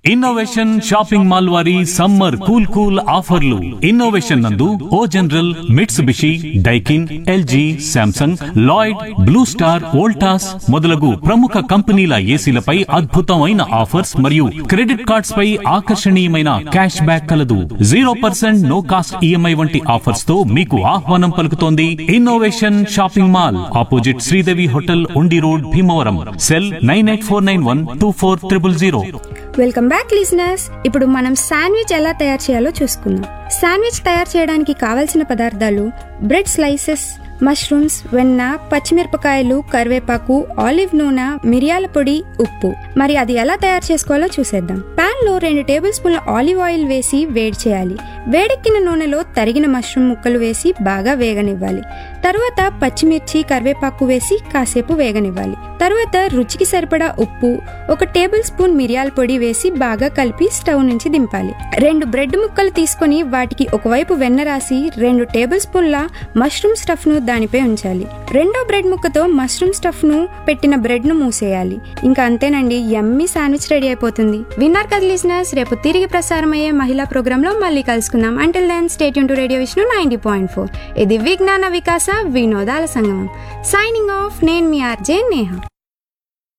innovation shopping mall వారి summer cool cool ఆఫర్లు Innovation నందు O General Mitsubishi Daikin LG Samsung Lloyd Blue Star Voltas మొదలగు ప్రముఖ కంపెనీల ఏసీలపై అద్భుతమైన ఆఫర్స్ మరియు క్రెడిట్ కార్డ్స్ పై ఆకర్షణీయమైన క్యాష్ బ్యాక్ కలదు zero percent no cost EMI వంటి ఆఫర్స్ తో మీకు ఆహ్వానం పలుకుతోంది Innovation shopping mall opposite Sridevi hotel Undi road Bhimavaram cell nine eight four nine one two four triple zero welcome back listeners ఇప్పుడు మనం శాండ్విచ్ ఎలా తయారు చేయాలో చూసుకుందాం శాండ్విచ్ తయారు చేయడానికి కావలసిన పదార్థాలు బ్రెడ్ స్లైసెస్ మష్రూమ్స్ వెన్న పచ్చిమిరపకాయలు కరివేపాకు ఆలివ్ నూనె మిరియాల పొడి ఉప్పు మరి అది ఎలా తయారు చేసుకోవాలో చూసేద్దాం పాన్ లో రెండు టేబుల్ స్పూన్ల ఆలివ్ ఆయిల్ వేసి వేడి చేయాలి వేడెక్కిన నూనెలో తరిగిన మష్రూమ్ ముక్కలు వేసి బాగా వేగనివ్వాలి తరువాత పచ్చిమిర్చి కరివేపాకు వేసి కాసేపు వేగనివ్వాలి తరువాత రుచికి సరిపడా ఉప్పు ఒక టేబుల్ స్పూన్ మిరియాల పొడి వేసి బాగా కలిపి స్టవ్ నుంచి దింపాలి రెండు బ్రెడ్ ముక్కలు తీసుకొని వాటికి ఒకవైపు వెన్న రాసి రెండు టేబుల్ స్పూన్ల మష్రూమ్ స్టఫ్ ను దానిపై ఉంచాలి రెండో బ్రెడ్ ముక్కతో మష్రూమ్ స్టఫ్ ను పెట్టిన బ్రెడ్ ను మూసేయాలి ఇంకా అంతేనండి ఎమ్మి శాండ్విచ్ రెడీ అయిపోతుంది విన్నర్ కదా లిసినర్స్ రేపు తిరిగి ప్రసారం అయ్యే మహిళా ప్రోగ్రామ్ లో మళ్ళీ కలుసుకుందాం until then stay tuned to radio Vishnu ninety point four ఇది విజ్ఞాన వికాస వినోదాల సంగమం సైనింగ్ ఆఫ్ నేను మీ ఆర్జే నేహా